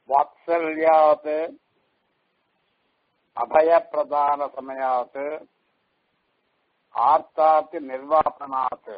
வாத்சல்யாத் அபயப்பிரதான சமயாத் ஆர்த்தாத் நிர்வாபனாத்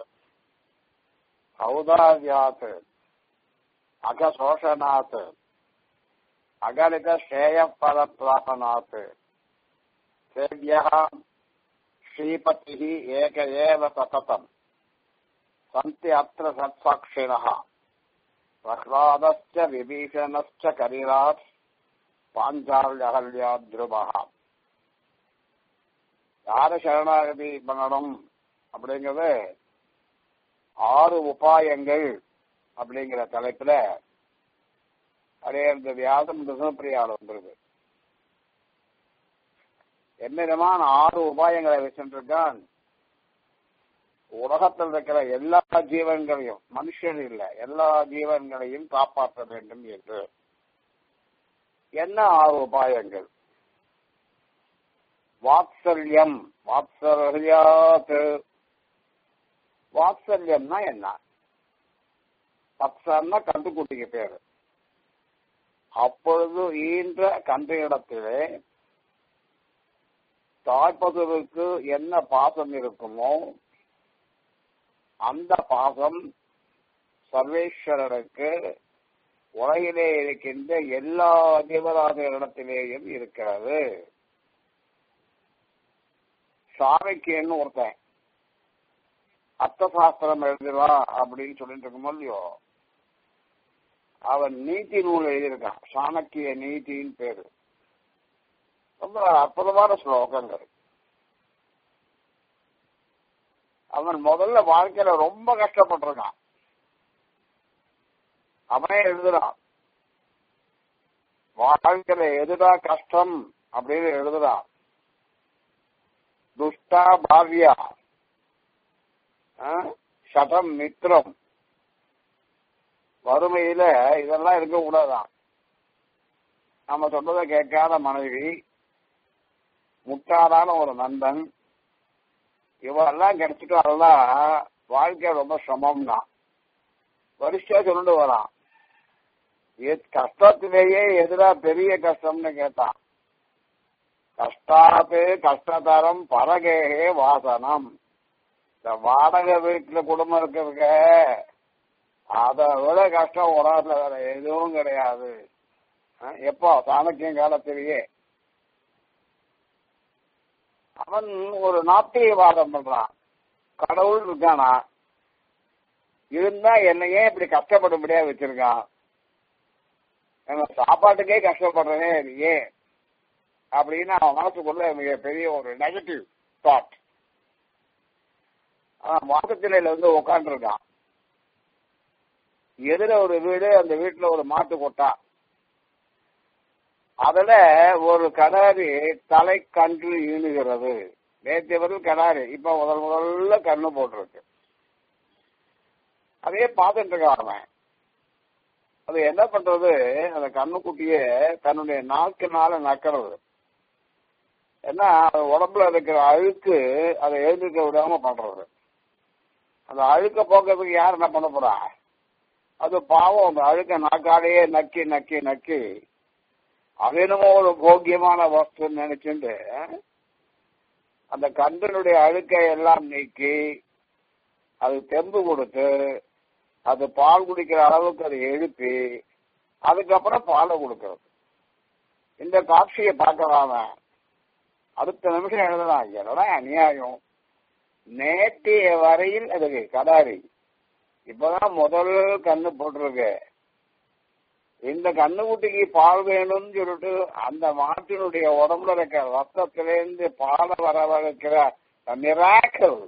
ஔதார்யாத் அகசோஷனாத் அகலித ஸ்ரேயப்பத பிராபனாத் சேவியா ஸ்ரீபதி ஏக ஏவ சததம் சந்தி அத்திர சத்சாட்சிணः பிரஹ்லாதஸ்ச விபீஷணஸ்ச கரிராட் பாஞ்சால்யகல்யா துருவா யார சரணாகதி பண்ணணும் அப்படிங்கறது ஆறு உபாயங்கள் அப்படிங்கிற தலைப்புல அதே இந்த வியாசம் ரிசவப்பிரியால் வந்துருது என்ன விதமான ஆறு உபாயங்களை வச்சுருக்கான் உலகத்தில் இருக்கிற எல்லா ஜீவன்களையும் மனுஷன் இல்ல எல்லா ஜீவன்களையும் காப்பாற்ற வேண்டும் என்று என்ன ஆறு உபாயங்கள் வாத்சல்யம் வாத்சல்யாத் வாத்சல்யம்னா என்ன பத்சன்னா கண்டுக்குட்டிக்கு பேரு அப்பொழுது ஈன்ற கன்றையிடத்திலே தாய்ப்பசுவுக்கு என்ன பாசம் இருக்குமோ அந்த பாசம் சர்வேஸ்வரருக்கு உலகிலே இருக்கின்ற எல்லா ஜீவராஜர்களிடத்திலேயும் இருக்கிறது சாமிக்கு ஒருத்தன் அர்த்த சாஸ்திரம் எழுதுவா அப்படின்னு சொல்லிட்டு இருக்கோமோ இல்லையோ அவன் நீதி நூல் எழுதியிருக்கான் சாணக்கிய நீதின்னு பேரு ரொம்ப அற்புதமான ஸ்லோகங்கள் அவன் முதல்ல வாழ்க்கையில ரொம்ப கஷ்டப்பட்டிருக்கான் அவனே எழுதுறான் வாழ்க்கையில எதுடா கஷ்டம் அப்படின்னு எழுதுறான் துஷ்டா பாவ்யா சதம் மித்திரம் வறுமையில இதெல்லாம் இருக்க கூடாதான் நம்ம சொல்றதை கேட்காத மனைவி முட்டாளான ஒரு நண்பன் இவெல்லாம் கிடைச்சிட்டு அதெல்லாம் வாழ்க்கை ரொம்ப சிரமம் தான் வரிசையா சொல்லிட்டு வரான் கஷ்டத்திலேயே எதிரா பெரிய கஷ்டம்னு கேட்டான் கஷ்டாத்து கஷ்டதரம் பரகேகே வாசனம் இந்த வாடகை வீட்டுல குடும்பம் இருக்கிறதுக்க அதை விட கஷ்டம் உலகத்துல வேற எதுவும் கிடையாது எப்போ சாணக்கியம் காலத்திலேயே அவன் ஒரு நாத்தியவாதம் பண்றான் கடவுள் இருக்கானா இருந்தா என்னையே இப்படி கஷ்டப்படும்படியா வச்சிருக்கான் சாப்பாட்டுக்கே கஷ்டப்படுறதே இல்லையே அப்படின்னு அவன் மனசுக்குள்ள மிக பெரிய ஒரு நெகட்டிவ் தாட் அவன் வாசத்திலையில வந்து உட்காந்துருக்கான் எதிர ஒரு வீடு அந்த வீட்டுல ஒரு மாட்டு கொட்டா அதுல ஒரு கடாரி தலை கன்று ஈணுகிறது நேற்று பதில் கடாரி இப்ப முதல் முதல்ல கண்ணு போட்டிருக்கு அதே பார்த்துட்டு இருக்கான் அவன் அது என்ன பண்றது அந்த கண்ணுக்குட்டிய தன்னுடைய நாக்கினால நக்கிறது ஏன்னா உடம்புல இருக்கிற அழுக்கு அதை எழுந்திருக்க விடாம பண்றது அந்த அழுக்க போக்குறதுக்கு யார் என்ன பண்ண போறா அது பாவம் அந்த அழுக்க நாக்காலேயே நக்கி நக்கி நக்கி அது என்னமோ ஒரு போக்கியமான வஸ்துன்னு நினைச்சுட்டு அந்த கன்றனுடைய அழுக்கை எல்லாம் நீக்கி அது தெம்பு கொடுத்து அது பால் குடிக்கிற அளவுக்கு அதை எழுப்பி அதுக்கப்புறம் பாலை கொடுக்கறது இந்த காட்சியை பார்க்கலாம அடுத்த நிமிஷம் எழுதலாம் என்னடா அநியாயம் நேற்றைய வரையில் அதுக்கு கடாரி இப்பதான் முதல் கண்ணு போட்டிருக்கு இந்த கண்ணுக்குட்டிக்கு பால் வேணும்னு சொல்லிட்டு அந்த மாட்டினுடைய உடம்புல இருக்கிற ரத்தத்திலேருந்து பாலை வர வைக்கிற மிராக்கல்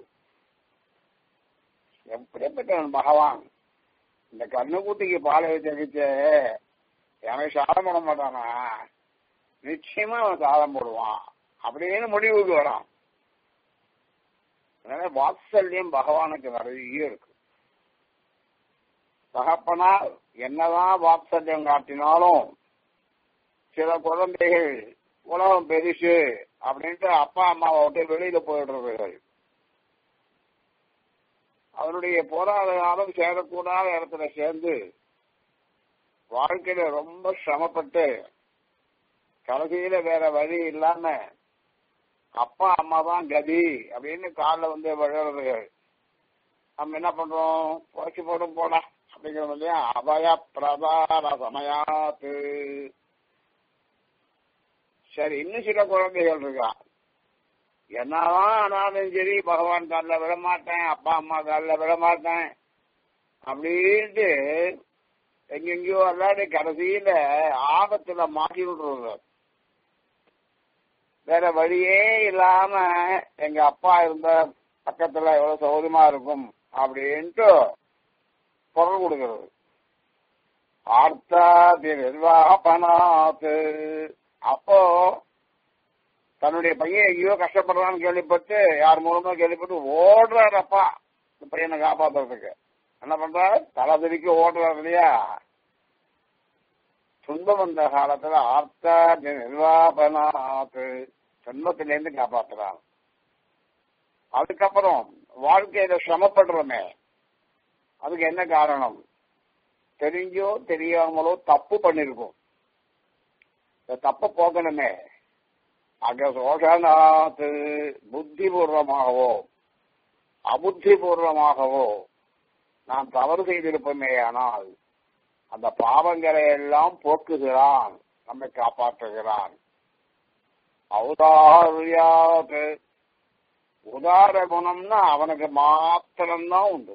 எப்படிப்பட்ட பகவான் இந்த கண்ணுக்குட்டிக்கு பாலை வச்சு எனக்கு சாதம் போட மாட்டானா நிச்சயமா அவன் சாதம் போடுவான் அப்படின்னு முடிவுக்கு வரான் அதனால வாத்சல்யம் பகவானுக்கு நிறைய இருக்கு தகப்பனா என்னதான் வாத்சல்யம் காட்டினாலும் சில குழந்தைகள் உலகம் பெருசு அப்படின்ட்டு அப்பா அம்மாவை விட்டு வெளியில போயிடுறவர்கள் அவனுடைய பொருளாதாரம் சேரக்கூடாத இடத்துல சேர்ந்து வாழ்க்கையில ரொம்ப சிரமப்பட்டு கடைசியில வேற வழி இல்லாம அப்பா அம்மா தான் கதி அப்படின்னு காலில் வந்து விழுறதுகள் நம்ம என்ன பண்றோம் புரட்சி போடும் போடா அப்படிங்கிறோம் இல்லையா அபய பிரதார சமயாத்து சரி இன்னும் சில குழந்தைகள் இருக்கா என்னதான் ஆனாலும் சரி பகவான் காலில் விட மாட்டேன் அப்பா அம்மா காலில் விட மாட்டேன் அப்படின்ட்டு எங்கெங்கயோ விளையாடி கடைசியில ஆபத்துல மாட்டி விடுறது வேற வழியே இல்லாம எங்க அப்பா இருந்த பக்கத்துல எவ்வளவு சௌகரியமா இருக்கும் அப்படின்ட்டு குரல் கொடுக்கிறது ஆர்த்தாதி நிர்வாகனாத்து அப்போ தன்னுடைய பையன் எங்கேயோ கஷ்டப்படுறான்னு கேள்விப்பட்டு யார் மூலமா கேள்விப்பட்டு ஓடுறாரு அப்பா இந்த பையனை காப்பாத்துறதுக்கு என்ன பண்றாரு தலை திருக்கி ஓடுறாரு இல்லையா துன்பம் வந்த காலத்துல ஆர்த்தா நிர்வாபனாத்து துன்பத்திலேருந்து காப்பாத்துறான் அதுக்கப்புறம் வாழ்க்கையில சிரமப்படுறோமே அதுக்கு என்ன காரணம் தெரிஞ்சோ தெரியாமலோ தப்பு பண்ணிருக்கோம் இந்த தப்ப போக்கணுமே அக சோஷனாத்து புத்திபூர்வமாகவோ அபுத்திபூர்வமாகவோ நாம் தவறு செய்திருப்போமே ஆனால் அந்த பாவங்களை எல்லாம் போக்குகிறான் நம்மை காப்பாற்றுகிறான் ஔதாரியாது உதார குணம்னா அவனுக்கு மாத்திரம்தான் உண்டு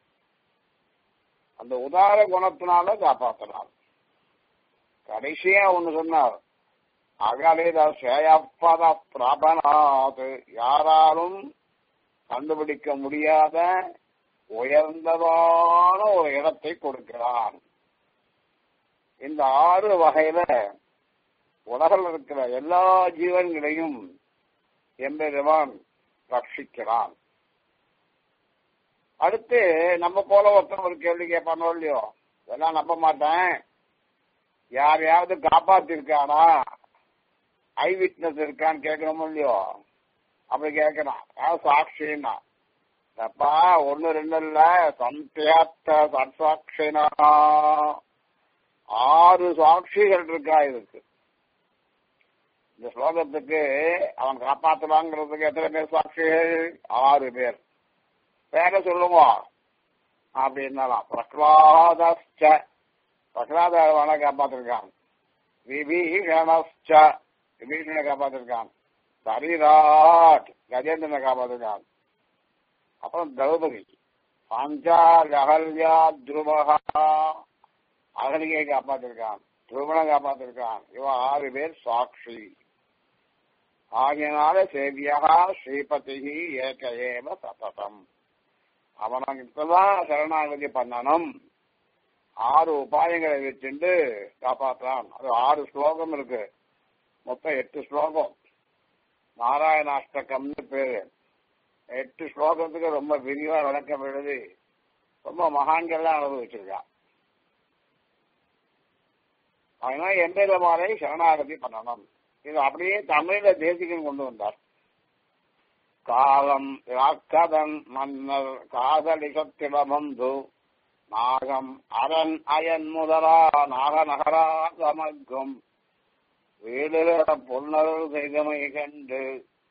அந்த உதார குணத்தினால காப்பாற்றினான் கடைசியா ஒண்ணு சொன்னார் அகலித சேயப்பத பிரபனாது யாராலும் கண்டுபிடிக்க முடியாத உயர்ந்ததான ஒரு இடத்தை கொடுக்கிறான் இந்த ஆறு வகையில உலகில் இருக்கிற எல்லா ஜீவன்களையும் எம்பெருமான் ரட்சிக்கிறான் அடுத்து நம்ம போல ஒருத்தன் ஒரு கேள்வி கேட்பானோ இல்லையோ இதெல்லாம் நம்ப மாட்டேன் யாரையாவது காப்பாத்திருக்கானா ஐ விட்னஸ் இருக்கான்னு கேட்கணுமோ இல்லையோ அப்படி கேட்கறான் யாவது சாட்சின்னா அப்பா ஒன்னு ரெண்டு இல்ல சந்தியாத்த சட்சாட்சினா ஆறு சாட்சிகள் இருக்கா இதுக்கு இந்த ஸ்லோகத்துக்கு அவன் காப்பாற்றுவாங்கிறதுக்கு எத்தனை பேர் சாட்சிகள் ஆறு பேர் பேர சொல்லுவோம் அப்படின்னாலாம் பிரகலாதஸ்ச பிரகலாத அவனை காப்பாத்திருக்கான் விபீஷணஸ்ச விபீஷணனை காப்பாத்திருக்கான் சரிராட் கஜேந்திரனை காப்பாத்திருக்கான் அப்புறம் திரௌபதி பாஞ்சால் அகல்யா துருவகா அகலியை காப்பாத்திருக்கான் துருவனை காப்பாத்திருக்கான் இவன் ஆறு பேர் சாட்சி ஆகியனால சேவியா ஸ்ரீபதி ஏக ஏவ சததம் அவனுக்குதான் சரணாகதி பண்ணணும் ஆறு உபாயங்களை வச்சுட்டு காப்பாற்றான் அது ஆறு ஸ்லோகம் இருக்கு மொத்தம் எட்டு ஸ்லோகம் நாராயணாஷ்டகம்னு பேரு எட்டு ஸ்லோகத்துக்கு ரொம்ப விரிவா விளக்கம் எழுதி ரொம்ப மகான்கள்லாம் அனுபவிச்சிருக்கா அதனால எம்பெருமானை சரணாகதி பண்ணணும் இது அப்படியே தமிழ்ல தேசிகன் கொண்டு வந்தார் காலம் ராக்கதன் மன்னர் காதலிசத்திடமந்து நாகம் அரண் அயன் முதலா நாகநகரா சமக்கும் வீடுகள பொன்னருள் செய்தமை கண்டு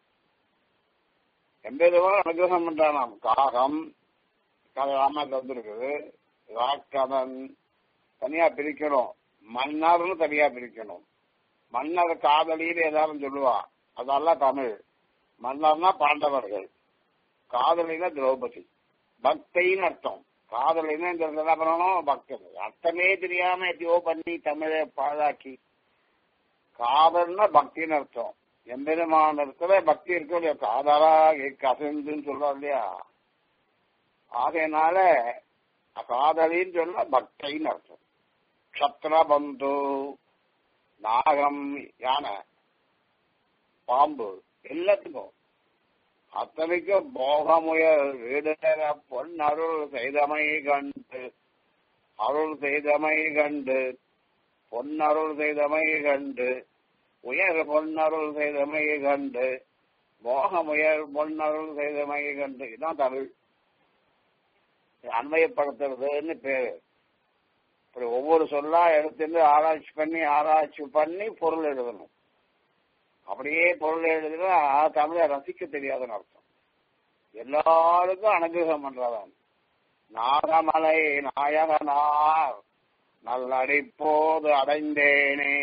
எம்பெருமான் அனுகிரகம் பண்றானாம் காகம் கதை ராமாக்கு வந்திருக்குது ராக்கதன் தனியா பிரிக்கணும் மன்னர்னு தனியா பிரிக்கணும் மன்னர் காதலின்னு ஏதாவது சொல்லுவா அதெல்லாம் தமிழ் மன்னர்னா பாண்டவர்கள் காதலினா திரௌபதி பக்தின்னு அர்த்தம் காதலினா இந்த என்ன பண்ணணும் பக்தன் அர்த்தமே தெரியாம எத்தையோ பண்ணி தமிழை பாழாக்கி காதல்னா பக்தின்னு அர்த்தம் எம்பெருமான இடத்துல பக்தி இருக்கும் இல்லையா காதலா கசிந்துன்னு சொல்றோம் இல்லையா ஆகையினால காதலின்னு சொன்னா பக்தின்னு அர்த்தம் க்ஷத்ரபந்து நாகம் யானை பாம்பு எல்லாத்துக்கும் அத்தனைக்கும் போகமுயல் வீடுற பொன் அருள் செய்தமை கண்டு அருள் செய்தமை கண்டு பொன்னருள் செய்தமை கண்டு உயர் பொன்னருள் செய்தமை கண்டு மோகமுயர் பொன்னருள் செய்தமை கண்டு இதுதான் தமிழ் அண்மையப்படுத்துறதுன்னு பேரு இப்படி ஒவ்வொரு சொல்லா எடுத்துட்டு ஆராய்ச்சி பண்ணி ஆராய்ச்சி பண்ணி பொருள் எழுதணும் அப்படியே பொருள் எழுதுனா தமிழை ரசிக்க தெரியாதுன்னு அர்த்தம் எல்லாருக்கும் அனுகிரகம் பண்றதான் நாகமலை நாயகனார் நல்லடிப்போது அடைந்தேனே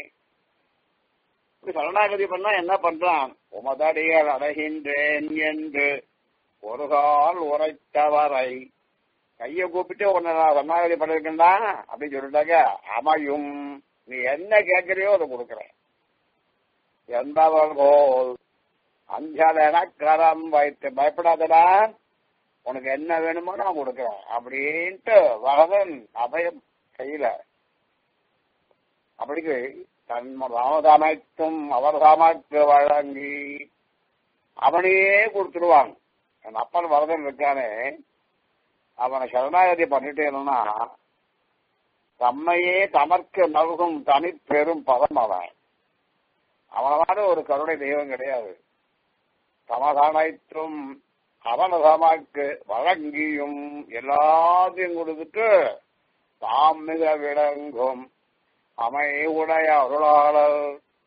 இப்படி சரணாகதி பண்ணா என்ன பண்றான் உமதடிகள் அடைகின்றேன் என்று ஒரு கால் உரைத்தவரை கைய கூப்பிட்டு உன்னை நான் சரணாகதி பண்ணிருக்கேன்டா அப்படின்னு சொல்லிட்டாக்க அமையும் நீ என்ன கேட்கறியோ அதை கொடுக்குறேன் எந்தவர் போல் அஞ்சலென கரம் வைத்து பயப்படாதடா உனக்கு என்ன வேணுமோ நான் கொடுக்குறேன் அப்படின்ட்டு வரதன் அபயம் கையில அப்படிக்கு தன் ராமதாமைத்தும் அவர் தாமாக்கு வழங்கி அவனையே கொடுத்துருவான் என் அப்பன் வரதன் இருக்கானே அவனை சரணாகதி பண்ணிட்டேன்னா தம்மையே தமர்க்க நல்கும் தனி பெரும் பதம் அவன் அவனமான ஒரு கருணை தெய்வம் கிடையாது தமதானைத்தும் அவனதமாக்கு வழங்கியும் எல்லாத்தையும் கொடுத்துட்டு தாம் மிக விளங்கும் அமை உடைய அருளாளர்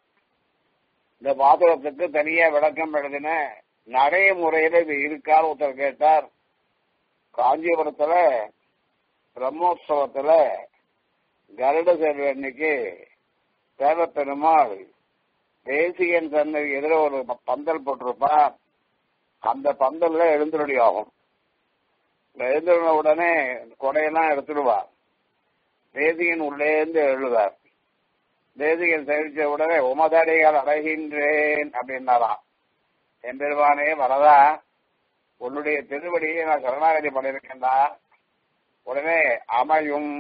இந்த பாத்திரத்துக்கு தனியா விளக்கம் எழுதின நடைமுறையில இது இருக்கார் ஒருத்தர் கேட்டார் காஞ்சிபுரத்துல பிரம்மோற்சவத்துல கருட சேர்வு அன்னைக்கு தேவ பெருமாள் தேசியன் சன்னதி எதிர ஒரு பந்தல் போட்டிருப்பான் அந்த பந்தல்ல எழுந்துருடி ஆகும் எழுந்துருன உடனே கொடையெல்லாம் எடுத்துடுவார் தேசிகன் உள்ளே இருந்து எழுதார் தேசிகன் சேவிச்ச உடனே உமதடிகள் அடைகின்றேன் அப்படின்னாராம் எம்பெருமானே வரதா உன்னுடைய திருவடியை நான் சரணாகதி பண்ணிருக்கேன்டா உடனே அமையும்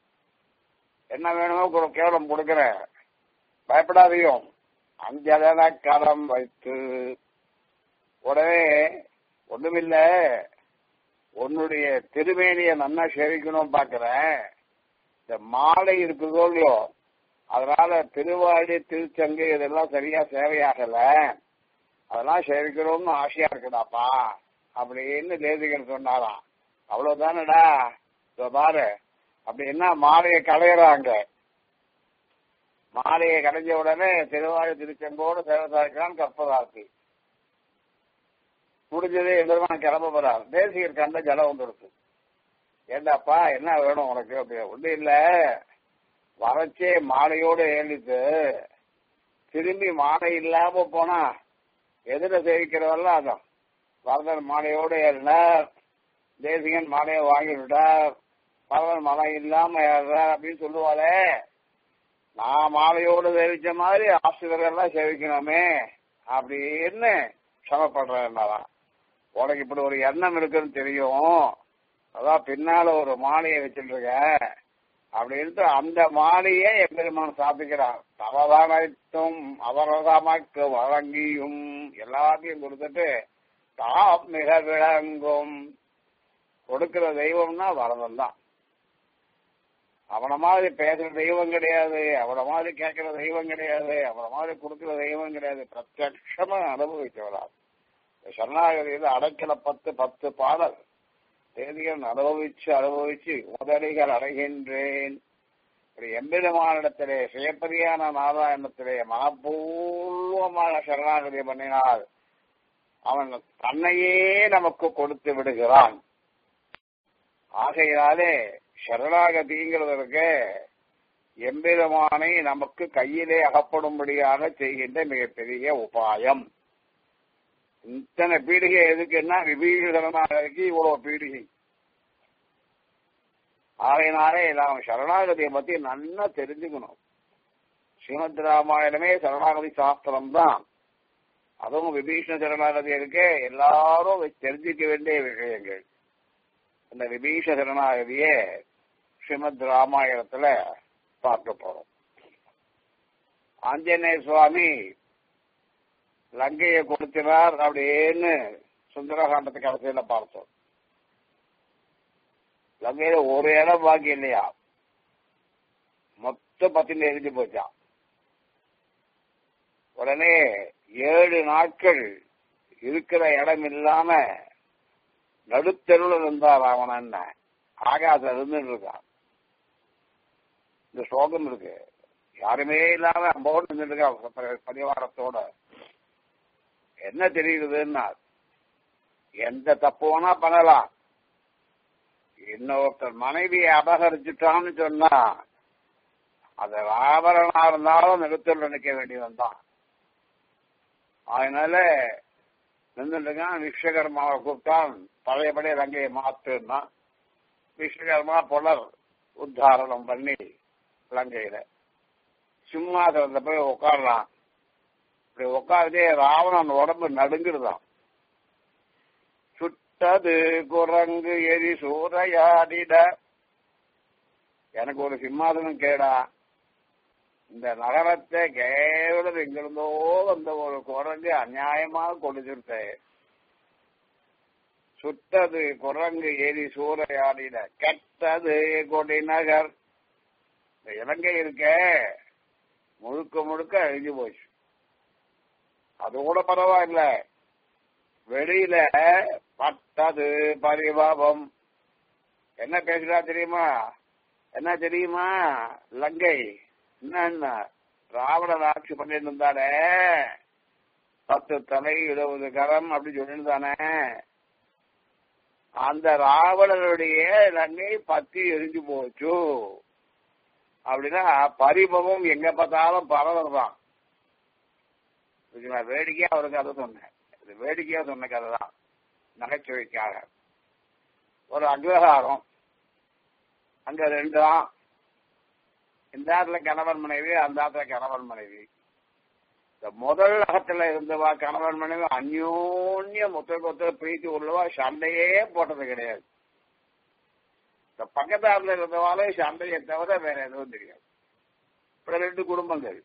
என்ன வேணுமோ கொடு- கேவலம் கொடுக்கிறேன் பயப்படாதையும் அஞ்சலன கரம் வைத்து உடனே ஒண்ணுமில்ல உன்னுடைய திருமேனிய நன்னா சேவிக்கணும் பாக்குறேன் இந்த மாலை இருக்குதோ இல்லையோ அதனால திருவாடி திருச்சங்கு இதெல்லாம் சரியா சேவையாகல அதெல்லாம் சேவிக்கணும்னு ஆசையா இருக்குடாப்பா அப்படின்னு தேசிகன் சொன்னாராம் அவ்வளவுதானடா இதோ பாரு அப்படின்னா மாலையை களையிறாங்க மாலையை கடைஞ்ச உடனே திருவாழி திருச்செங்கோடு சேவசாய்க்கான் கற்பதார்த்தி முடிஞ்சது எம்பெருமான் கிளம்ப போறார் தேசிகர் கண்ட ஜலம் வந்துடுச்சு ஏண்டாப்பா என்ன வேணும் உனக்கு அப்படி ஒன்றும் இல்ல வரச்சே மாலையோடு ஏழித்து திரும்பி மாலை இல்லாம போனா எதிர சேவிக்கிறவெல்லாம் அதான் வரதன் மாலையோடு ஏறினார் தேசிகன் மாலையை வாங்கி விட்டார் வரதன் மழை இல்லாம ஏறார் அப்படின்னு சொல்லுவாளே நான் மாலையோடு சேவிச்ச மாதிரி ஆசிரியர்கள் எல்லாம் சேவிக்கணுமே அப்படின்னு சமப்படுறேன் உனக்கு இப்படி ஒரு எண்ணம் இருக்குன்னு தெரியும் அதான் பின்னால ஒரு மாலையை வச்சிருக்க அப்படின்ட்டு அந்த மாலையை எம்பெருமான் சாப்பிக்கிறார் தவதானத்தும் அவரதமாக்கு வழங்கியும் எல்லாத்தையும் கொடுத்துட்டு தாம் மிக விளங்கும் கொடுக்கிற தெய்வம்னா வரதம் தான் அவன மாதிரி பேசுற தெய்வம் கிடையாது அவன மாதிரி கேட்கிற தெய்வம் கிடையாது அவன மாதிரி கொடுக்கிற தெய்வம் கிடையாது பிரத்யட்சமா அனுபவிச்சவரா சரணாகதியில் அடைக்கல பத்து பத்து பாடல் தேதிகள் அனுபவிச்சு அனுபவிச்சு முதலிகள் அடைகின்றேன் இப்படி எம்பெருமானிடத்திலே சுயப்பதியான நாராயணத்திலே மனப்பூர்வமாக சரணாகதி பண்ணினால் அவன் தன்னையே நமக்கு கொடுத்து விடுகிறான் ஆகையினாலே சரணாகதிங்கிறதற்கு எம்பெருமானை நமக்கு கையிலே அகப்படும்படியாக செய்கின்ற மிகப்பெரிய உபாயம் இத்தனை பீடிகை எதுக்குன்னா விபீஷ சரணாகதிக்கு இவ்வளவு பீடிகை ஆகையினாலே நாம் சரணாகதியை பத்தி நல்லா தெரிஞ்சுக்கணும் ஸ்ரீமத் ராமாயணமே சரணாகதி சாஸ்திரம் தான் அதுவும் விபீஷண சரணாகதி இருக்கு எல்லாரும் தெரிஞ்சுக்க வேண்டிய விஷயங்கள் இந்த விபீஷ சரணாகதியே ஸ்ரீமத் ராமாயணத்துல பார்க்க போறோம் ஆஞ்சநேய சுவாமி லங்கையை கொடுக்கிறார் அப்படின்னு சுந்தரகாண்டத்து கடைசியில பார்த்தோம் லங்கையில ஒரு இடம் பாக்கி இல்லையா மொத்த பத்தின எரிஞ்சு போச்சான் உடனே ஏழு நாட்கள் இருக்கிற இடம் இல்லாம நடுத்தெருவில் இருந்தார் அவன் என்ன ஆகாசம் இருந்துட்டு இருக்கான் இந்த ஸ்லோகம் இருக்கு யாருமே இல்லாம அம்போடு நின்றுருக்கா பரிவாரத்தோட என்ன தெரியுதுன்னா எந்த தப்பு வேணா பண்ணலாம் இன்னொருத்தர் மனைவியை அபகரிச்சுட்டான்னு சொன்னா அது ஆபரணா இருந்தாலும் நிறுத்தல் நினைக்க வேண்டியவன் தான் அதனால நின்றுட்டுருக்கான் விஸ்வகர்மாவை கூப்பிட்டான் பழையபடி ரங்கையை மாத்துன்னா விஸ்வகர்மா புலர் உத்தாரணம் பண்ணி லங்கையில சிம்மாசனத்துல போய் உட்காடுறான் இப்படி உட்கார்ந்தே ராவணன் உடம்பு நடுங்கிடுதான் சுட்டது குரங்கு எரி சூறையாடிட எனக்கு ஒரு சிம்மாசனம் கேடா இந்த நகரத்தை கேவலம் எங்கிருந்தோ வந்த ஒரு குரங்கு அநியாயமாக கொடுத்துருத்த சுட்டது குரங்கு எரி சூறையாடிட கெட்டது கொடி நகர் இந்த இலங்கை இருக்க முழுக்க முழுக்க அழிஞ்சு போச்சு அது கூட பரவாயில்ல வெளியில பட்டது பரிபாபம் என்ன பேசுறா தெரியுமா என்ன தெரியுமா லங்கை என்ன ராவணன் ஆட்சி பண்ணிட்டு இருந்தானே பத்து தலை இருபது கரம் அப்படி சொல்லியிருந்தானே அந்த ராவணனுடைய லங்கை பத்தி எரிஞ்சு போச்சு அப்படின்னா பரிபவம் எங்க பார்த்தாலும் பரவதான் நான் வேடிக்கையா ஒரு கதை சொன்னேன் இது வேடிக்கையா சொன்ன கதை தான் நகைச்சுவைக்காக ஒரு அக்ரஹாரம் அங்க ரெண்டு தான் இந்த ஆத்துல கணவன் மனைவி அந்த ஆத்துல கணவன் மனைவி இந்த முதல் அகத்துல இருந்தவா கணவன் மனைவி அந்யோன்ய முத்த கொத்த பிரீத்தி உள்ளவா சண்டையே போட்டது கிடையாது இந்த பக்கத்தாறுல இருந்தவாலே சண்டையை தவிர வேற எதுவும் தெரியாது இப்ப ரெண்டு குடும்பங்கள்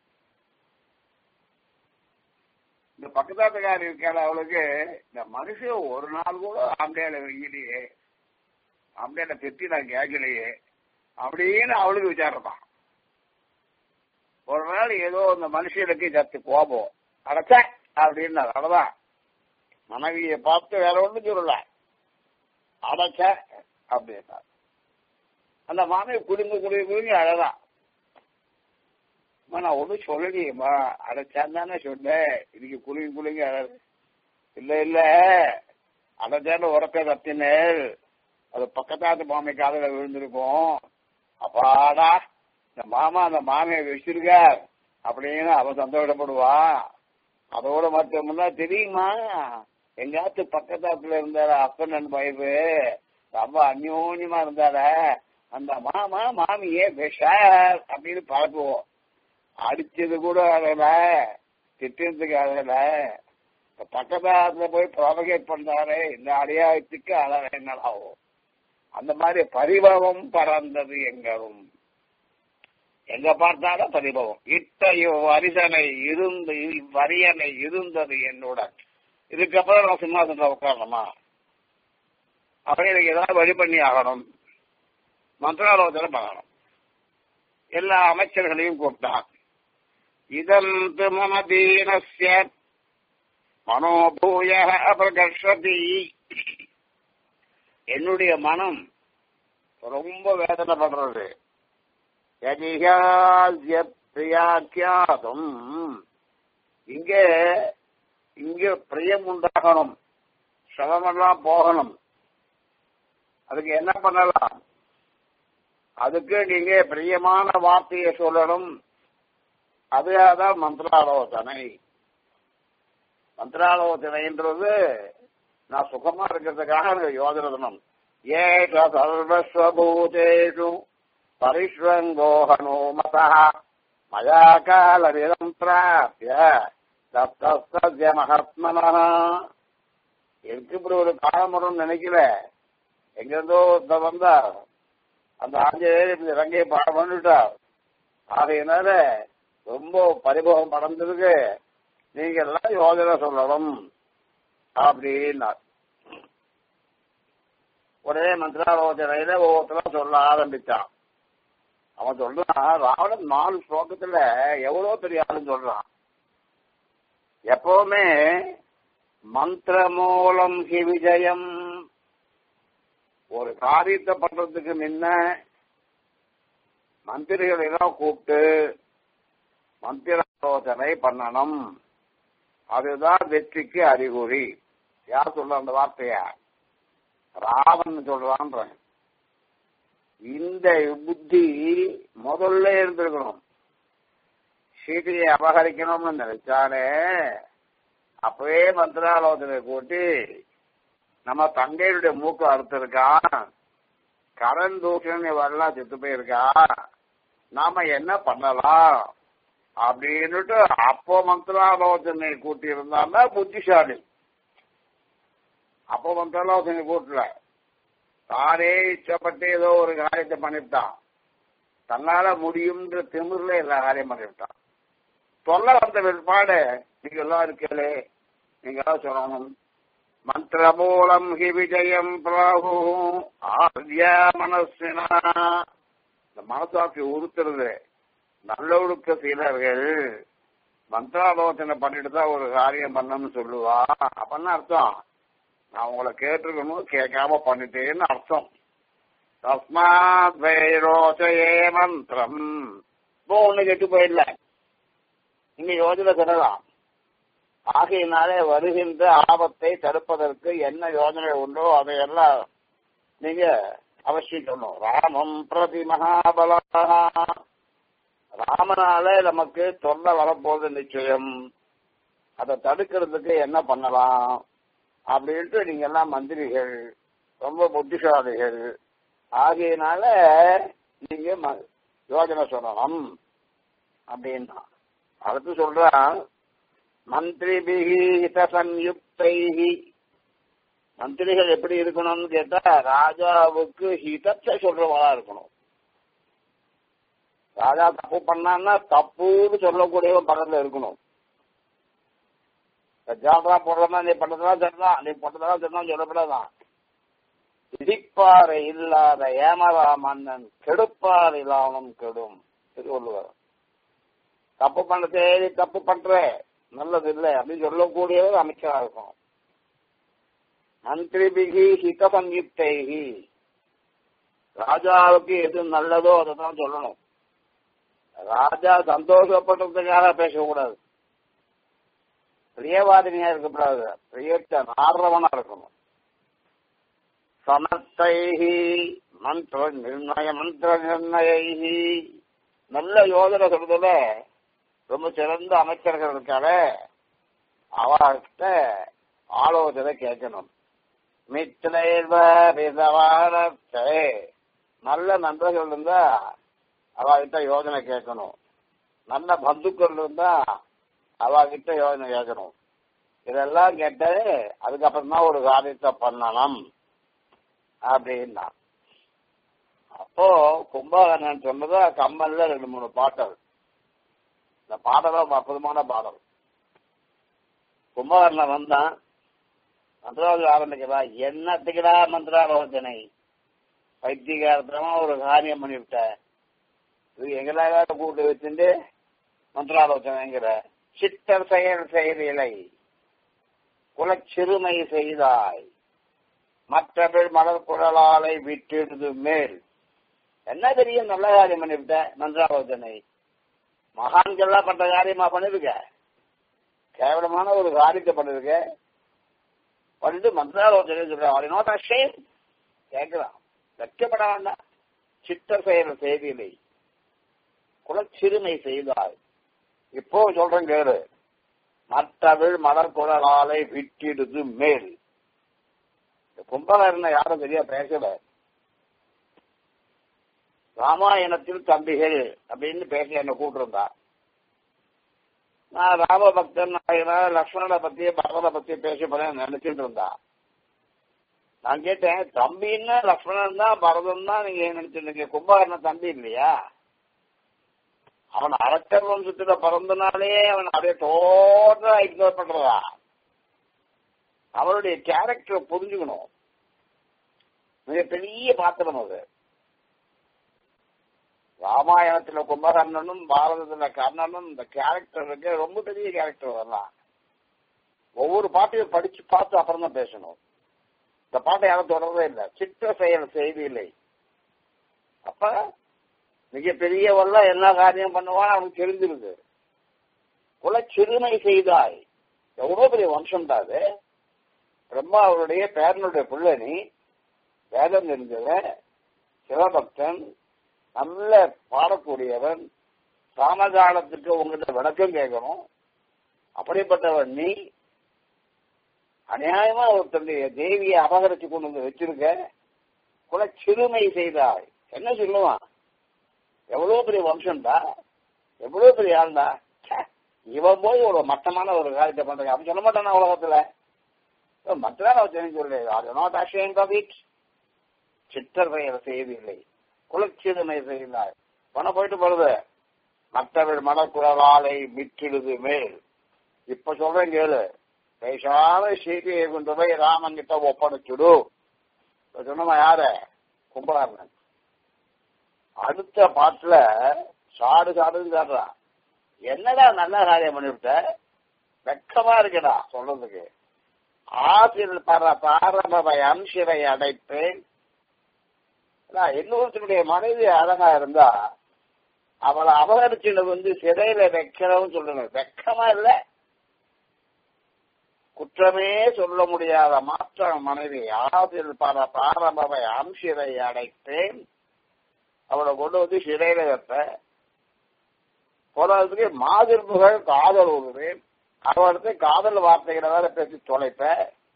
இந்த பக்கத்தாத்துக்காரி இருக்கால அவளுக்கு இந்த மனுஷன் ஒரு நாள் கூட ஆம்பளையால வெயிலையே ஆம்பளையால திட்டி நான் கேட்கலையே அப்படின்னு அவளுக்கு விசாரப்பான் ஒரு நாள் ஏதோ இந்த மனுஷனுக்கு சத்து கோபம் அடைச்ச அப்படின்னு அவ்வளவுதான் மனைவியை பார்த்து வேற ஒண்ணும் சொல்லல அடைச்ச அப்படின்னா அந்த மாமி குடுங்க குடுங்க குடுங்க அழதான் நான் ஒன்றும் சொல்லலையேம்மா அடைச்சான் தானே சொன்னேன் இன்னைக்கு குலுங்கி குலுங்கி அழகு இல்ல இல்ல அடைச்சான்னு உரப்பே கத்தினேன் அது பக்கத்தாத்து மாமி காதல விழுந்திருக்கும் அப்பாடா இந்த மாமா அந்த மாமியை வச்சிருக்கார் அப்படின்னு அவன் சந்தோஷப்படுவா அதோட மட்டும்னா தெரியுமா எங்காத்து பக்கத்தாத்துல இருந்தார அப்பன் அண்ட் வைஃபு ரொம்ப அந்யோன்யமா இருந்தார அந்த மாமா மாமியே விஷார் அப்படின்னு பழக்குவோம் அடிச்சது கூட அழல திட்டத்துக்கு அழல பக்கத்தாத்துல போய் ப்ராபகேட் பண்றாரு இந்த அடையாளத்துக்கு அழக என்னடாகும் அந்த மாதிரி பரிபவம் பறந்தது எங்கும் எங்க பார்த்தாலும் பரிபவம் இத்தையோ அரிசனை இருந்து வரியனை இருந்தது என்னுடன் இதுக்கப்புறம் நான் சிம்மாசனத்தில் உட்காரணுமா அப்புறம் எனக்கு ஏதாவது வழி பண்ணி ஆகணும் மந்திராலோசனை பண்ணணும் எல்லா அமைச்சர்களையும் கூப்பிட்டான் இதந்து மம தீனஸ்ய மனோபூய பிரகர்ஷதி என்னுடைய மனம் ரொம்ப வேதனைப்படுறது பிரியாக்கியாதும் இங்க இங்க பிரியம் உண்டாகணும் சிரமமெல்லாம் போகணும் அதுக்கு என்ன பண்ணலாம் அதுக்கு நீங்க பிரியமான வார்த்தையை சொல்லணும் அதுதான் மந்திராலோசனை மந்திராலோசனைன்றது நான் சுகமா இருக்கிறதுக்காக எனக்கு யோஜனதனம் ஏக சர்வஸ்வபூதேஷு பரிஷ்வங்கோஹனோ மதா மயா காலவிதம் பிராப்திய தப்தஸ்ய மகாத்மனா எனக்கு இப்படி ஒரு காலம் வரும்னு நினைக்கல எங்கிருந்தோ இந்த வந்தார் அந்த ஆஞ்சநேயர் இப்படி ரங்கையை பாடம் பண்ணிட்டார் ஆகையினால ரொம்ப பரிபவம் அடைஞ்சிருக்கு நீங்க எல்லாம் யோஜனை சொல்லணும் அப்படின்னார் ஒரே மந்திராலோசனையில ஒவ்வொருத்தரும் சொல்ல ஆரம்பிச்சான் அவன் சொல்றான் ராவணன் நாலு ஸ்லோகத்துல எவ்வளவு பெரிய ஆளுன்னு சொல்றான் எப்பவுமே மந்திர மூலம் ஹி விஜயம் ஒரு காரியத்தை பண்றதுக்கு முன்ன மந்திரிகளை எல்லாம் கூப்பிட்டு மந்திராலோசனை பண்ணணும் அதுதான் வெற்றிக்கு அறிகுறி யார் சொல்ற அந்த வார்த்தைய ராமன் சொல்றான்றேன் இந்த புத்தி முதல்ல இருந்திருக்கணும் சீதையை அபகரிக்கணும்னு நினைச்சானே அப்பவே மந்திராலோசனை கூட்டி நம்ம தங்கையுடைய மூக்கு அறுத்திருக்கான் கரண் தூஷன் இவெல்லாம் செத்து போயிருக்கா நாம என்ன பண்ணலாம் அப்படின்னுட்டு அப்போ மந்திராலோசனை கூட்டி இருந்தான்னா புத்திசாலி அப்போ மந்திராலோசனை கூட்டல தானே இஷ்டப்பட்டு ஏதோ ஒரு காரியத்தை பண்ணிவிட்டான் தன்னால முடியும்ன்ற திமிர்ல எல்லா காரியம் பண்ணிவிட்டான் சொல்ல வந்த பிற்பாடு நீங்க எல்லாம் இருக்கலே நீங்க எல்லாம் சொல்லணும் மந்திரமூலம் ஹி விஜயம் பிராகு ஆர்ய மனசினா இந்த மனசாட்சி உறுத்துறது நல்லொழுக்க சீலர்கள் மந்திராலோசனை பண்ணிட்டு தான் ஒரு காரியம் பண்ணணும்னு சொல்லுவா அப்பன்னு அர்த்தம் நான் உங்களை கேட்டிருக்கணும் கேட்காம பண்ணிட்டேன்னு அர்த்தம் தஸ்மாத் வைரோச்சயே மந்திரம் இப்போ ஒண்ணு கெட்டு போயிடல இன்னைக்கு யோஜனை சொல்லலாம் ஆகையினாலே வருகின்ற ஆபத்தை தடுப்பதற்கு என்ன யோஜனை உண்டோ அதையெல்லாம் நீங்க அவசியம் சொல்லணும் ராமம் பிரதி மகாபலா ராமனால நமக்கு தொல்லை வரப்போகுது நிச்சயம் அதை தடுக்கிறதுக்கு என்ன பண்ணலாம் அப்படின்ட்டு நீங்க எல்லாம் மந்திரிகள் ரொம்ப புத்திசாலிகள் ஆகையினால நீங்க ம- யோஜனை சொல்லணும் அப்படின்னா அடுத்து சொல்றான் மந்திரிபிகி ஹிதசம்யுக்தைஹி மந்திரிகள் எப்படி இருக்கணும்னு கேட்டா ராஜாவுக்கு ஹிதத்தை சொல்றவங்களா இருக்கணும் ராஜா தப்பு பண்ணான்னா தப்புன்னு சொல்லக்கூடியவன் பக்கத்துல இருக்கணும் ஜாதரா போடுறதா நீ பண்ணதெல்லாம் சரிதான் நீ பண்ணதெல்லாம் சரிதான் சொல்லப்படாதான் இடிப்பாறை இல்லாத ஏமரா மன்னன் கெடுப்பார் இல்லாமலும் கெடும் திருவள்ளுவர் தப்பு பண்ண சரி தப்பு பண்ற நல்லது இல்லை அப்படின்னு சொல்லக்கூடியவர் அமைச்சரா இருக்கும் மந்திரிபிகி ஹித சம்யுக்தைகி ராஜாவுக்கு எது நல்லதோ அதை தான் சொல்லணும் ராஜா சந்தோஷப்படுறதுக்காக பேசக்கூடாது பிரியவாதினியா இருக்கக்கூடாது பிரியத்தை நாடுறவனா இருக்கணும் சமத்தைஹி மந்திர நிர்ணய மந்திர நிர்ணயி நல்ல யோஜனை சொல்றதுல ரொம்ப சிறந்த அமைச்சர்கள் இருக்கால அவர்கிட்ட ஆலோசனை கேட்கணும் மித்திரைவ விதவாரத்தை நல்ல நண்பர்கள் இருந்தா அவகிட்ட யோஜனை கேட்கணும் நல்ல பந்துக்கள் இருந்தா அவகிட்ட யோஜனை கேட்கணும் இதெல்லாம் கேட்டு அதுக்கப்புறம் தான் ஒரு காரியத்தை பண்ணணும் அப்படின்னா அப்போ கும்பகர்ணன் சொன்னது கம்மல்ல ரெண்டு மூணு பாட்டல் இந்த பாடலும் அற்புதமான பாடல் கும்பகர்ணன் வந்தான் மந்திராவதி ஆரம்பிக்கிறா என்னத்துக்குடா மந்திராலோசனை பைத்தியகாரத்தமா ஒரு காரியம் பண்ணிவிட்ட இது எங்களாக கூட்டு வச்சுட்டு மந்திராலோசனைங்கிற சித்தர் செயல் செய்திலை குலச்சிறுமை செய்தாய் மற்றவள் மலர் குழலாலை விட்டிடுது மேல் என்ன பெரிய நல்ல காரியம் பண்ணிவிட்ட மந்திராலோசனை மகான்கள்லாம் பண்ற காரியமா பண்ணிருக்க கேவலமான ஒரு காரியத்தை பண்ணிருக்க பண்ணிட்டு மந்திராலோசனை சொல்ற நோட் அஷேம் கேட்கிறான் வெட்கப்பட வேண்டாம் சித்த செயல் செய்தியில்லை குலச்சிறுமை செய்தாய் இப்போ சொல்றேன் கேளு மற்றவள் மலர் குழலாலை விட்டிடுது மேல் இந்த கும்பகர்ணன் யாரும் சரியா பேசல ராமாயணத்தில் தம்பிகள் அப்படின்னு பேச என்ன கூட்டிருந்தா நான் ராம பக்தன் ஆகினால லக்ஷ்மணனை பத்தி பரதனை பத்தி பேச போறேன் நினைச்சிட்டு இருந்தா நான் கேட்டேன் தம்பின்னா லக்ஷ்மணன் தான் பரதன் தான் நீங்க நினைச்சிருந்தீங்க கும்பகர்ணன் தம்பி இல்லையா அவன் அரக்கர் வம்சத்துல பிறந்தனாலே அவன் அப்படியே டோட்டலா இக்னோர் பண்றதா அவனுடைய கேரக்டர் புரிஞ்சுக்கணும் மிகப்பெரிய பாத்திரம் அது ராமாயணத்துல கும்பகர்ணனும் பாரதத்துல கர்ணனும் இந்த கேரக்டருக்கு ரொம்ப பெரிய கேரக்டர் வரலாம் ஒவ்வொரு பாட்டையும் படிச்சு பார்த்து அப்புறம் தான் பேசணும் இந்த பாட்டை யாரும் தொடரவே இல்லை சித்த செயல் செய்தி இல்லை அப்ப மிகப்பெரியவெல்லாம் எல்லா காரியம் பண்ணுவான் அவனுக்கு தெரிஞ்சிருது குல சிறுமை செய்தாய் எவ்வளவு பெரிய வம்சம் அது பிரம்மா அவருடைய பேரனுடைய பிள்ளை நீ வேதம் தெரிஞ்சவன் சிவபக்தன் நல்ல பாடக்கூடியவன் சாமகாலத்துக்கு உங்ககிட்ட விளக்கம் கேட்கணும் அப்படிப்பட்டவன் நீ அநியாயமா ஒருத்தருடைய தேவியை அபகரிச்சு கொண்டு வந்து வச்சிருக்க குல சிறுமை செய்தாய் என்ன சொல்லுவான் எவ்வளவு பெரிய வம்சம்டா எவ்வளவு பெரிய ஆள்டா ச்சே, இவன் போய் ஒரு மட்டமான ஒரு காரியத்தை பண்றாங்க அவன் சொல்ல மாட்டானா உலகத்துல மற்றதான் அவன் தெரிஞ்சு சொல்லு நாட் அஷேண்ட் ஆஃப் இட் சித்தர் பெயர் செய்யவில்லை குலச்சிறுமை செய்தாய் பணம் போயிட்டு போறது மற்றவர் மனக்குழலாலை மிற்றிடுது மேல் இப்ப சொல்றேன் கேளு பேசாத சீதையை கொண்டு போய் ராமன் கிட்ட ஒப்படைச்சுடு இப்ப சொன்னவன் யார கும்பகாரன் அடுத்த பாட்டுல சாடு சாடுன்னு சாடுறான் என்னடா நல்ல காரியம் பண்ணிவிட்ட வெக்கமா இருக்குடா சொல்றதுக்கு ஆசிரியர் பர பாரம்பரை அம்சிவை அடைப்பேன் இன்னொருத்தனுடைய மனைவி அழகா இருந்தா அவளை அபகரிச்சுட்டு வந்து சிறையில வைக்கிறவன்னு சொல்லணும் வெக்கமா இல்ல குற்றமே சொல்ல முடியாத மாற்ற மனைவி ஆசிரியர் பர பாரம்பரை அம்சிவை அடைப்பேன் அவளை கொண்டு வந்து சிறையில வைப்ப போறதுக்கு மாதிர்புகள் காதல் உருவேன் அவளுக்கு காதல் வார்த்தைகளை வேற பேசி தொலைப்ப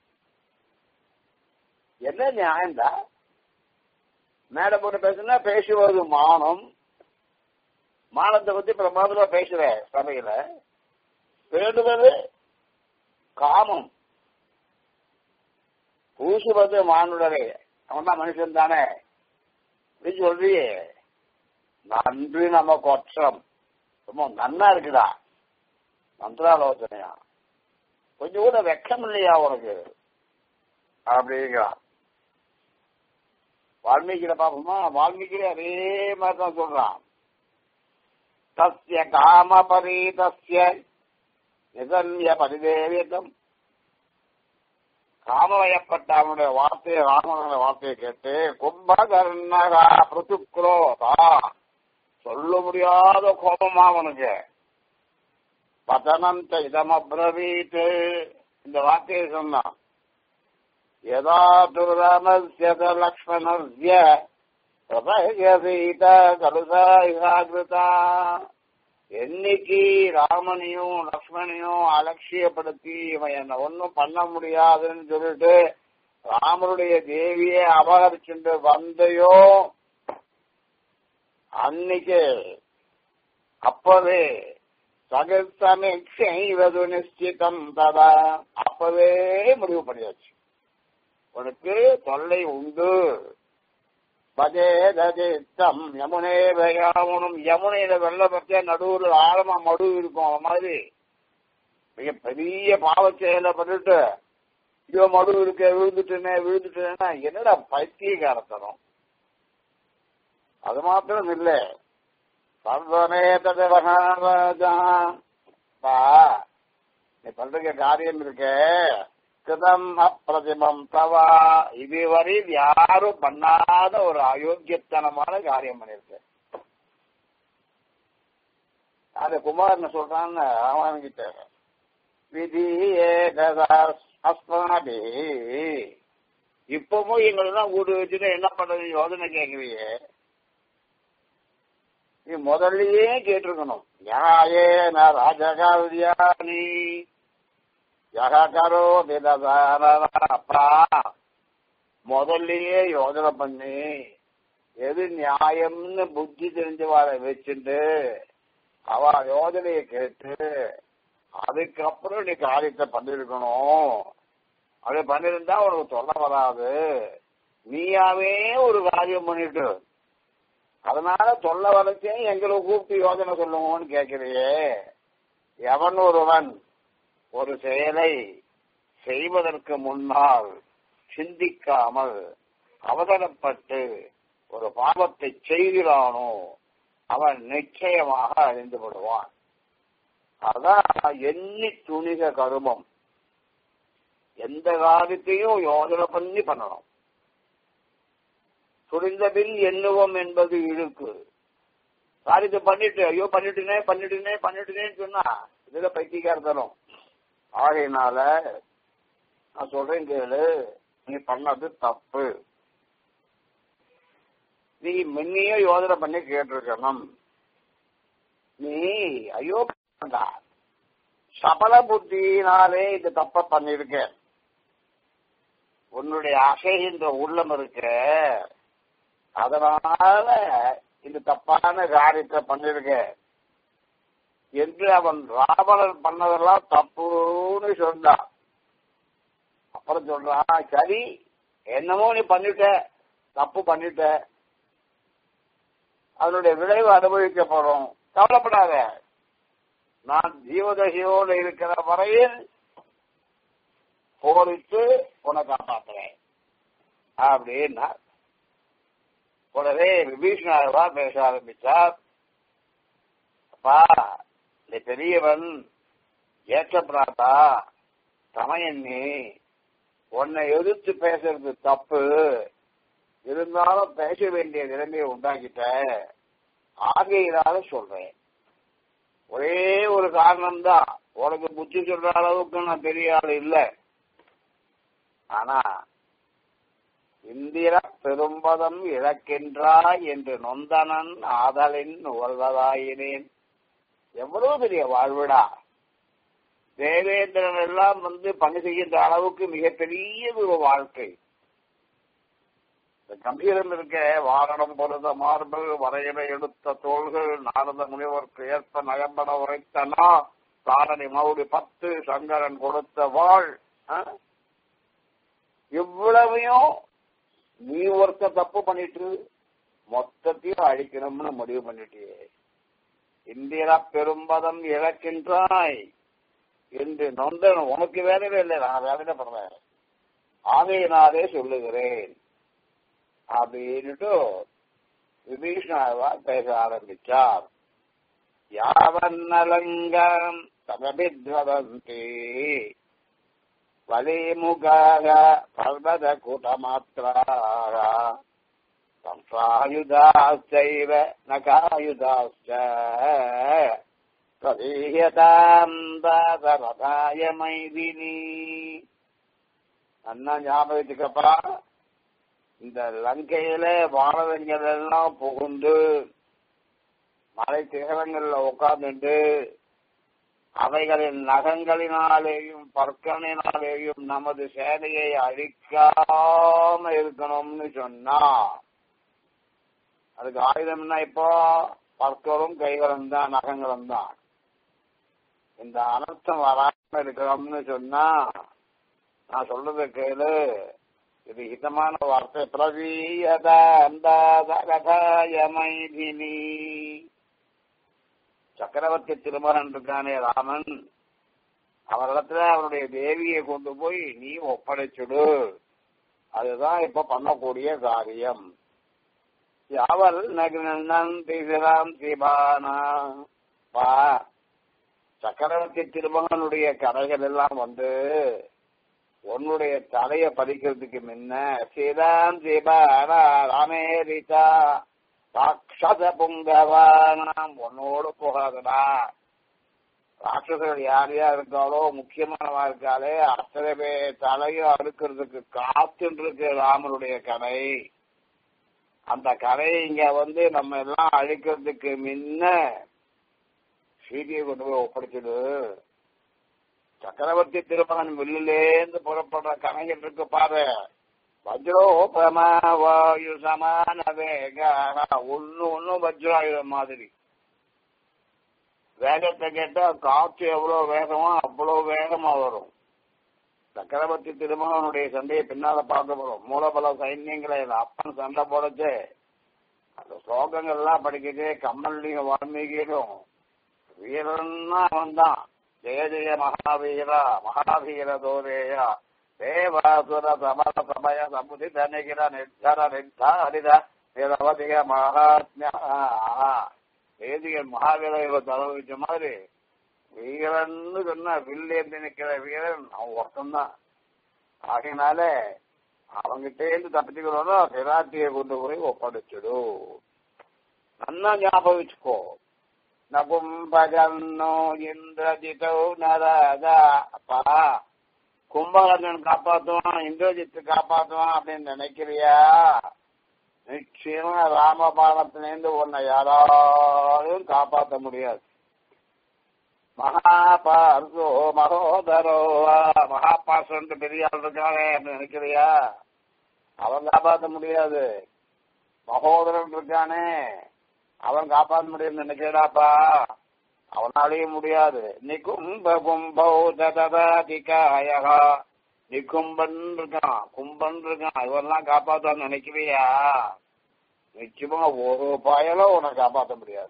என்ன நியாயம்டா மேல போட்டு பேசுனா பேசுவது மானம் மானத்தை பத்தி பிரமாதமா பேசுற சபையில வேண்டுவது காமம் பூசுவது மானுடரே அவன் தான் மனுஷன் தானே அப்படி சொல்றியே நன்றி நம்ம கொற்றம் ரொம்ப நன்னா இருக்குடா மந்திராலோசனையா கொஞ்சம் கூட வெக்கம் இல்லையா உனக்கு அப்படிங்கிறான் வால்மீகியில பாப்போமா வால்மீகில அதே மாதிரி தான் சொல்றான் தஸ்ய காம பரீதஸ்ய நிதன்ய பரிதேவியதம் காமவயப்பட்ட அவனுடைய வார்த்தையை ராமனுடைய வார்த்தையை கேட்டு கும்பகர்ணகா பிருத்துக்ரோதா சொல்ல முடியாத கோபமா அவனுக்கு பதனந்த இதமப்ரவீத் இந்த வார்த்தையை சொன்னான் யதா துரமஸ்ய லக்ஷ்மணஸ்ய பிரபயசீத கலுசாகிருதா என்னைக்கு ராமனையும் லக்ஷ்மணையும் அலட்சியப்படுத்தி இவன் என்ன ஒன்னும் பண்ண முடியாதுன்னு சொல்லிட்டு ராமருடைய தேவியை அபகரிச்சுட்டு வந்தையோ அன்னைக்கு அப்பவே சகசமீட்சைவது நிச்சிதம் ததா அப்பவே முடிவு பண்ணியாச்சு உனக்கு தொல்லை உண்டு பஜேதம் யமுனே பயாமுனும் யமுனையில வெள்ளம் பற்றிய நடுவுல ஆழமா மடு இருக்கும் அது மாதிரி மிக பெரிய பாவச் செயலை பண்ணிட்டு ஐயோ மடு இருக்க விழுந்துட்டேனே விழுந்துட்டேன்னா என்னடா பைத்தியகாரத்தனம் அது மாத்திரம் இல்ல சர்வநேதா நீ பண்ற காரியம் இருக்க கிருதம் அப்பிரதிமம் தவா இதுவரை யாரும் பண்ணாத ஒரு அயோக்கியத்தனமான காரியம் பண்ணிருக்க அது குமாரன் சொல்றான்னு அவன்கிட்ட விதி அஸ்மாபி இப்பவும் எங்களெல்லாம் வீடு வச்சுட்டு என்ன பண்றது யோசனை கேட்கறியே நீ முதல்லயே கேட்டிருக்கணும் யாயேன ராஜகாவியானி யகரோ அப்பா முதல்லயே யோசனை பண்ணி எது நியாயம்னு புத்தி தெரிஞ்சவாளை வச்சுட்டு அவ யோஜனையை கேட்டு அதுக்கப்புறம் நீ காரியத்தை பண்ணிருக்கணும் அது பண்ணிருந்தா உனக்கு சொல்ல வராது நீயாவே ஒரு காரியம் பண்ணிட்டு அதனால சொல்ல வரைச்சே எங்களை கூப்பிட்டு யோஜனை சொல்லுவோம்னு கேட்கிறியே எவன் ஒருவன் ஒரு செயலை செய்வதற்கு முன்னால் சிந்திக்காமல் அவசரப்பட்டு ஒரு பாவத்தை செய்கிறானோ அவன் நிச்சயமாக அழிந்து விடுவான் அதான் எண்ணி துணிக கருமம் எந்த காரியத்தையும் யோசனை பண்ணி பண்ணணும் துணிந்த பின் எண்ணுவோம் என்பது இழுக்கு காரியத்தை பண்ணிட்டு ஐயோ பண்ணிட்டுனே பண்ணிட்டுனே பண்ணிட்டுனேன்னு சொன்னா இதுல பைத்தியக்காரத்தனம் ஆகையினால நான் சொல்றேன் கேளு நீ பண்ணது தப்பு நீ முன்னையே யோசனை பண்ணி கேட்டிருக்கணும் நீ ஐயோ பண்ணா. சபல புத்தியினாலே இந்த தப்ப பண்ணிருக்க உன்னுடைய அசைகின்ற உள்ளம் இருக்க அதனால இந்த தப்பான காரியத்தை பண்ணிருக்க என்று அவன் ராவணன் பண்ணதெல்லாம் தப்புன்னு சொன்னான் அப்புறம் சொல்றான் சரி என்னமோ நீ பண்ணிட்ட தப்பு பண்ணிட்ட அதனுடைய விளைவு அனுபவிக்க போறோம் கவலைப்படாத நான் ஜீவதசையோடு இருக்கிற வரையில் போரிட்டு உன்னை காப்பாற்றுறேன் அப்படின்னா உடனே விபீஷணாவா பேச ஆரம்பிச்சார் அப்பா நீ பெரியவன் ஏற்ற பிராத்தா சமயன்னி உன்னை எதிர்த்து பேசுறது தப்பு இருந்தாலும் பேச வேண்டிய நிலைமையை உண்டாக்கிட்ட ஆகையினால சொல்றேன் ஒரே ஒரு காரணம் தான் உனக்கு புத்தி சொல்ற அளவுக்கு நான் பெரிய ஆள் இல்லை ஆனா இந்திர பெரும்பதம் இழக்கின்றாய் என்று நொந்தனன் ஆதலின் உவல்வதாயினேன் எவ்வளவு பெரிய வாழ்விடா தேவேந்திரன் எல்லாம் வந்து பணி செய்கின்ற அளவுக்கு மிகப்பெரிய ஒரு வாழ்க்கை இந்த கம்பீரம் இருக்க வாரணம் பொருத மார்பல் வரையறை எடுத்த தோள்கள் நாரத முனிவருக்கு ஏற்ப நயம்பட உரைத்தனா தாரணி மௌடி பத்து சங்கரன் கொடுத்த வாழ் ஆ? இவ்வளவையும் நீ ஒருத்த தப்பு பண்ணிட்டு மொத்தத்தையும் அழிக்கணும்னு முடிவு பண்ணிட்டியே இந்திரா பெரும்பதம் இழக்கின்றாய் என்று நொந்தன் உனக்கு வேலையே இல்லை நான் வேதனைப்படுறேன் ஆகையினாலே சொல்லுகிறேன் அப்படின்னுட்டு விபீஷணாவா பேச ஆரம்பிச்சார் யாவன்னலங்கம் தமபித்வதந்தி வலிமுகாக பர்வத கூட்டமாத்திராக சம்சாயுதாச்சைவ நகாயுதாச்ச பிரதீயதாம் தாதரதாய மைதினி அண்ணா ஞாபகத்துக்கப்பா இந்த லங்கையில வானவங்கள் எல்லாம் புகுந்து மலை சிகரங்கள்ல உட்கார்ந்துட்டு அவைகளின் நகங்களினாலேயும் பற்களினாலேயும் நமது சேனையை அழிக்காம இருக்கணும்னு சொன்னா அதுக்கு ஆயுதம்னா இப்போ பற்களும் கைகளும் தான் நகங்களும் தான் இந்த அனர்த்தம் வராம இருக்கணும்னு சொன்னா நான் சொல்றது கேளு இது ஹிதமான வார்த்தை பிரவீயத அந்தாதகதாய மைதினி சக்கரவர்த்தி திருமகன் இருக்கானே ராமன் அவரிடத்துல அவருடைய தேவியை கொண்டு போய் நீ ஒப்படைச்சுடு அதுதான் இப்ப பண்ணக்கூடிய காரியம் யாவல் நகினன் திசிராம் சிபானா பா சக்கரவர்த்தி திருமகனுடைய கதைகள் எல்லாம் வந்து உன்னுடைய தலைய பதிக்கிறதுக்கு முன்ன சீதாம் சிபானா ராமேரிதா ராட்சத புங்கவானாம் உன்னோடு போகாதடா ராட்சசர்கள் யார் யார் இருக்காளோ முக்கியமானவா இருக்காளே அத்தனை பேர் தலையும் அறுக்கிறதுக்கு காத்துட்டு இருக்கு ராமனுடைய கதை அந்த கதையை இங்க வந்து நம்ம எல்லாம் அழிக்கிறதுக்கு முன்ன சீதையை கொண்டு போய் ஒப்படைச்சிடு சக்கரவர்த்தி திருமகன் வெளியிலேந்து புறப்படுற கதைகள் இருக்கு பாரு வஜ்ரோபமா வாயு சமான வேக ஒன்னு ஒன்னு வஜ்ராயுதம் மாதிரி வேகத்தை கேட்டா காற்று எவ்வளவு வேகமா அவ்வளவு வேகமா வரும் சக்கரவர்த்தி திருமகனுடைய சண்டையை பின்னால பார்க்க போறோம் மூலபல சைன்யங்களை அப்பன் சண்டை போடச்சு அந்த ஸ்லோகங்கள்லாம் படிக்கச்சே கம்மல்லையும் வால்மீகியிலும் வீரன்னா வந்தான் ஜெய ஜெய மகாவீரா மகாவீர தோரேயா தேவாசுர சமர சமய சமுதித நிகிர நிர்தர நிர்தாரித நிரவதிக மகாத்மியா வேதிகன் மகாவீர தலைவிச்ச மாதிரி வீரன்னு சொன்னா வில்லேந்து நிக்கிற வீரன் அவன் ஒருத்தன்தான் ஆகையினால அவங்கிட்ட இருந்து தப்பிச்சுக்கிறோம் சிராத்தியை கொண்டு போய் ஒப்படைச்சிடு நல்லா ஞாபகம் வச்சுக்கோ நகும்பகன்னோ இந்திரஜிதோ நரதா அப்பா கும்பகர்ணன் காப்பாத்துவான் இந்திரஜித்து காப்பாத்துவான் அப்படின்னு நினைக்கிறியா நிச்சயமா ராமபாணத்திலேருந்து உன்னை யாராலும் காப்பாற்ற முடியாது மகாபார்சோ மகோதரோ மகாபாசன் பெரிய ஆள் இருக்கானே அப்படின்னு நினைக்கிறியா அவன் காப்பாற்ற முடியாது மகோதரன் இருக்கானே அவன் காப்பாற்ற முடியும்னு நினைக்கிறாப்பா அவனாலேயும் முடியாது நிகும்ப கும்பௌ தததிகாயகா நிகும்பன் இருக்கான் கும்பன் இருக்கான் இவெல்லாம் காப்பாத்தான்னு நினைக்கிறியா நிச்சயமா ஒரு பயலும் உன்னை காப்பாற்ற முடியாது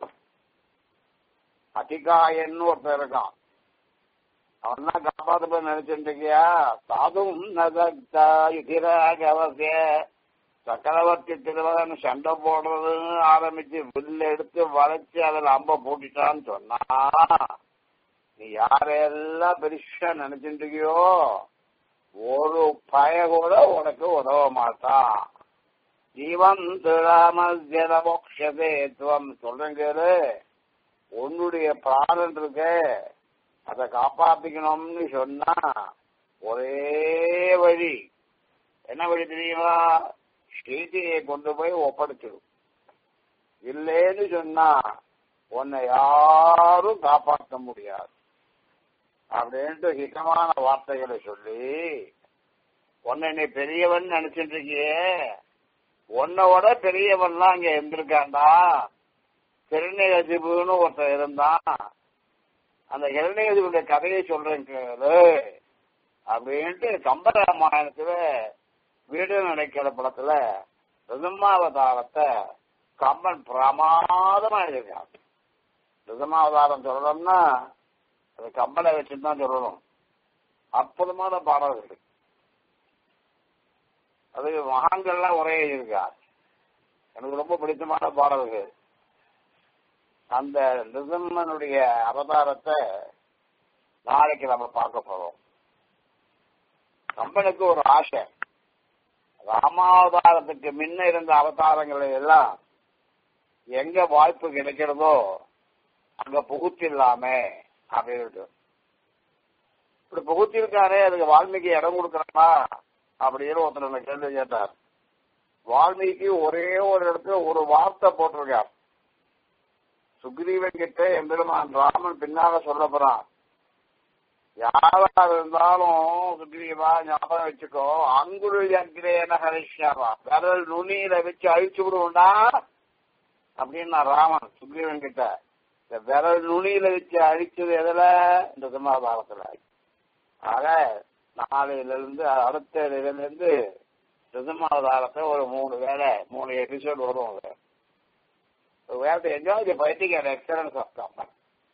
அதிகாயன்னு ஒருத்தர் இருக்கான் அவன் தான் காப்பாத்த நினைச்சிட்டு இருக்கியா சாதும் நதக்தா யுதிராகவசிய சக்கரவர்த்தி திருமகன் சண்டை போடுறதுன்னு ஆரம்பிச்சு வில்ல எடுத்து வளைச்சு அதில் அம்ப போட்டுட்டான்னு சொன்னா நீ யாரையெல்லாம் பெருசா நினைச்சிட்டு இருக்கியோ ஒரு பய கூட உனக்கு உதவ மாட்டான் ஜீவன் ராமோக்ஷதே துவம் சொல்றேங்க உன்னுடைய பிராணன் இருக்க அதை காப்பாத்திக்கணும்னு சொன்னா ஒரே வழி என்ன வழி தெரியுமா ஸ்ரீதியை கொண்டு போய் ஒப்படைச்சிடும் இல்லேன்னு சொன்னா உன்னை யாரும் காப்பாற்ற முடியாது அப்படின்ட்டு ஹிதமான வார்த்தைகளை சொல்லி உன்னை நீ பெரியவன் நினைச்சிட்டு இருக்கியே உன்னோட பெரியவன்லாம் அங்க இருந்திருக்காண்டா திருநெகதிபுன்னு ஒருத்தர் இருந்தான் அந்த இரநேகதிபுடைய கதையை சொல்றேன் கேளு அப்படின்ட்டு கம்பராமாயணத்துல வீடு நினைக்கிற படத்துல ரிதமாவதாரத்தை கம்பன் பிரமாதமா எழுதியிருக்கான் ரிதமாவதாரம் சொல்லணும்னா அது கம்பனை வச்சுட்டு தான் சொல்லணும் அற்புதமான பாடல்கள் அது மகான்கள்லாம் ஒரே எழுதியிருக்கார் எனக்கு ரொம்ப பிடித்தமான பாடல்கள் அந்த நிரும்மனுடைய அவதாரத்தை நாளைக்கு நம்ம பார்க்க போறோம் கம்பனுக்கு ஒரு ஆசை ராமாவதாரத்துக்கு முன்ன இருந்த அவதாரங்களை எல்லாம் எங்க வாய்ப்பு கிடைக்கிறதோ அங்க புகுத்திடலாமே அப்படின்ட்டு இப்படி புகுத்திருக்காரே அதுக்கு வால்மீகி இடம் கொடுக்கறமா அப்படின்னு ஒருத்தர் கேள்வி கேட்டார் வால்மீகி ஒரே ஒரு இடத்துல ஒரு வார்த்தை போட்டிருக்கார் சுக்ரீவன் கிட்ட எம்பெருமான் ராமன் பின்னால சொல்ல போறான் யாரா இருந்தாலும் சுக்ரீவா ஞாபகம் வச்சுக்கோ அங்குள் அக்ரேன ஹரிஷ்யாவா விரல் நுனியில வச்சு அழிச்சு விடுவோண்டா அப்படின்னா ராமன் சுக்ரீவன் கிட்ட இந்த விரல் நுனியில வச்சு அழிச்சது எதுல இந்த சமாதானத்துல ஆக நாளையில இருந்து அடுத்த இதுல இருந்து ரிதமாவதாரத்தை ஒரு மூணு வேலை மூணு எபிசோடு வரும் அது We have to enjoy the poetic and excellence of Kamban.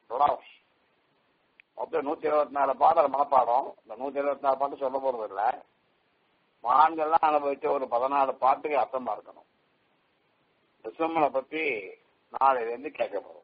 மொத்தம் நூத்தி இருபத்தி நாலு பாடல் மனப்பாடம் இந்த நூத்தி இருபத்தி நாலு பாட்டு சொல்ல போறது இல்ல மகான்கள்லாம் அனுபவிச்ச ஒரு பதினாலு பாட்டுக்கு அர்த்தமா இருக்கணும் ரிசம்மனை பத்தி நாளையில இருந்து கேட்க போறோம்